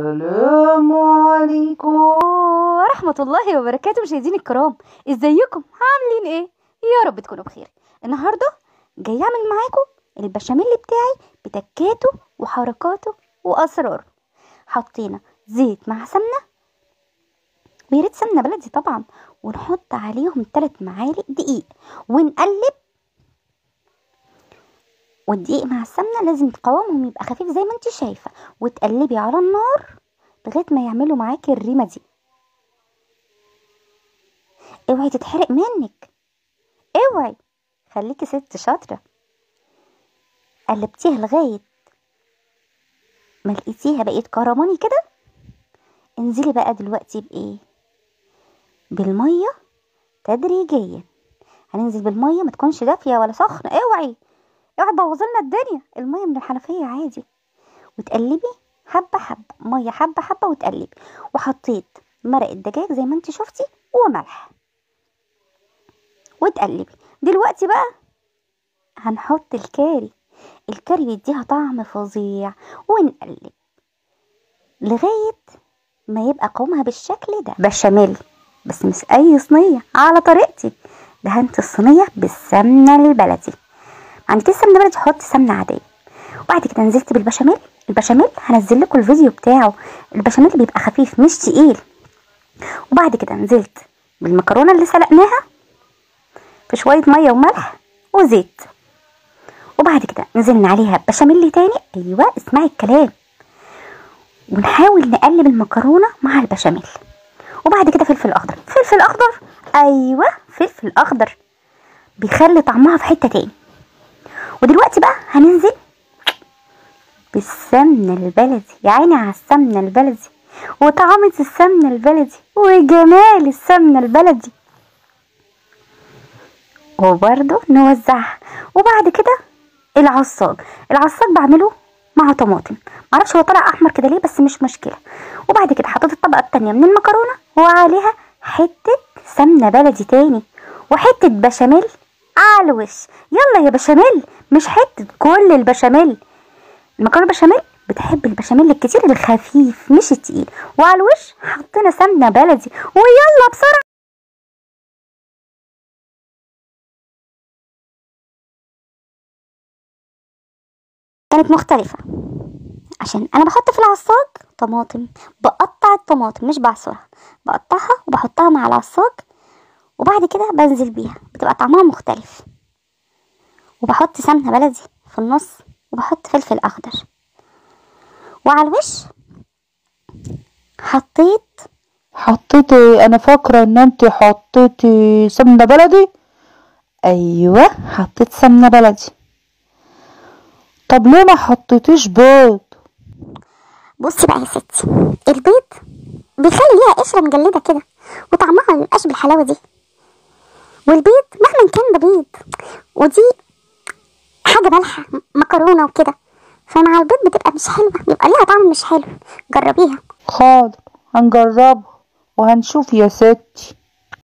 السلام عليكم ورحمة الله وبركاته مشاهديني الكرام ازيكم عاملين ايه يا رب تكونوا بخير النهارده جاي اعمل معاكم البشاميل بتاعي بتكاته وحركاته واسراره حطينا زيت مع سمنه ويا ريت سمنه بلدي طبعا ونحط عليهم 3 معالق دقيق ونقلب والدقيق مع السمنه لازم قوامهم يبقى خفيف زي ما انت شايفه وتقلبي على النار لغايه ما يعملوا معاكي الريمه دي اوعي تتحرق منك اوعي خليكي ست شاطره قلبتيها لغايه ما لقيتيها بقيت كرماني كده انزلي بقى دلوقتي بايه بالميه تدريجيا هننزل بالميه ما تكونش دافيه ولا سخنه اوعي اوعي تبوظي لنا الدنيا الميه من الحنفيه عادي وتقلبي حبه حبه ميه حبه حبه وتقلبي وحطيت مرق الدجاج زي ما انت شفتي وملح وتقلبي دلوقتي بقى هنحط الكاري الكاري بيديها طعم فظيع ونقلب لغاية ما يبقى قوامها بالشكل ده بشاميل بس مش أي صينية على طريقتي دهنت الصينية بالسمنة البلدي عندك سمنة بلدي حط سمنة عادية وبعد كده نزلت بالبشاميل البشاميل هنزل لكم الفيديو بتاعه البشاميل بيبقى خفيف مش تقيل وبعد كده نزلت بالمكرونة اللي سلقناها في شوية مية وملح وزيت وبعد كده نزلنا عليها بشاميل تاني ايوه اسمعي الكلام ونحاول نقلب المكرونه مع البشاميل وبعد كده فلفل اخضر فلفل اخضر ايوه فلفل اخضر بيخلي طعمها في حته تاني ودلوقتي بقى هننزل بالسمنه البلدي يا عيني على السمنه البلدي وطعمة السمنه البلدي وجمال السمنه البلدي وبرضه نوزعها وبعد كده العصاج العصاج بعمله مع طماطم معرفش هو طلع احمر كده ليه بس مش مشكله وبعد كده حطيت الطبقه التانية من المكرونه وعليها حته سمنه بلدي تاني وحته بشاميل على الوش يلا يا بشاميل مش حته كل البشاميل المكرونه بشاميل بتحب البشاميل الكتير الخفيف مش التقيل وعلى الوش حطينا سمنه بلدي ويلا بسرعه كانت مختلفة عشان أنا بحط في العصاج طماطم بقطع الطماطم مش بعصرها بقطعها وبحطها مع العصاج وبعد كده بنزل بيها بتبقى طعمها مختلف وبحط سمنة بلدي في النص وبحط فلفل أخضر وعلى الوش حطيت حطيتي انا فاكرة ان انت حطيتي سمنة بلدي ايوه حطيت سمنة بلدي طب ليه ما حطيتيش بيض بصي بقى يا ستي البيض بيخلي ليها قشرة مجلدة كده وطعمها ميبقاش بالحلاوة دي والبيض مهما كان ده بيض ودي حاجة مالحة مكرونة وكده فمع البيض بتبقى مش حلوة بيبقى ليها طعم مش حلو جربيها حاضر هنجربها وهنشوف يا ستي